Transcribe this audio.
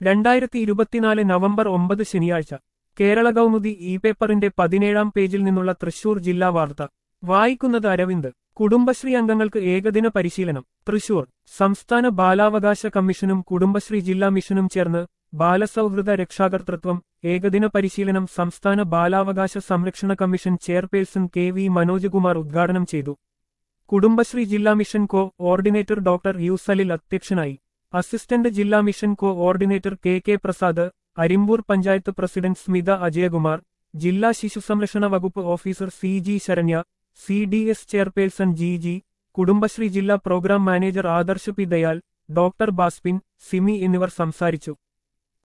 രണ്ടായിരത്തി ഇരുപത്തിനാല് നവംബർ ഒമ്പത് ശനിയാഴ്ച കേരള കൗമുദി ഇ പേപ്പറിന്റെ പതിനേഴാം പേജിൽ നിന്നുള്ള തൃശൂർ ജില്ലാ വാർത്ത വായിക്കുന്നത് അരവിന്ദ് കുടുംബശ്രീ അംഗങ്ങൾക്ക് ഏകദിന പരിശീലനം തൃശൂർ സംസ്ഥാന ബാലാവകാശ കമ്മീഷനും കുടുംബശ്രീ ജില്ലാ മിഷനും ചേർന്ന് ബാലസൗഹൃദ രക്ഷാകർതൃത്വം ഏകദിന പരിശീലനം സംസ്ഥാന ബാലാവകാശ സംരക്ഷണ commission chairperson K V Manojkumar ഉദ്ഘാടനം ചെയ്തു കുടുംബശ്രീ ജില്ലാ മിഷൻ കോ ഓർഡിനേറ്റർ ഡോക്ടർ യൂസലിൽ അധ്യക്ഷനായി അസിസ്റ്റന്റ് ജില്ലാ mission coordinator K K Prasad Arimboor panchayat president Smitha Ajayakumar ജില്ലാ ശിശു സംരക്ഷണ വകുപ്പ് officer C G Saranya C D S chairperson G G Kudumbashree ജില്ലാ programme manager Adarsh P Dayal doctor Baspin Simi എന്നിവർ സംസാരിച്ചു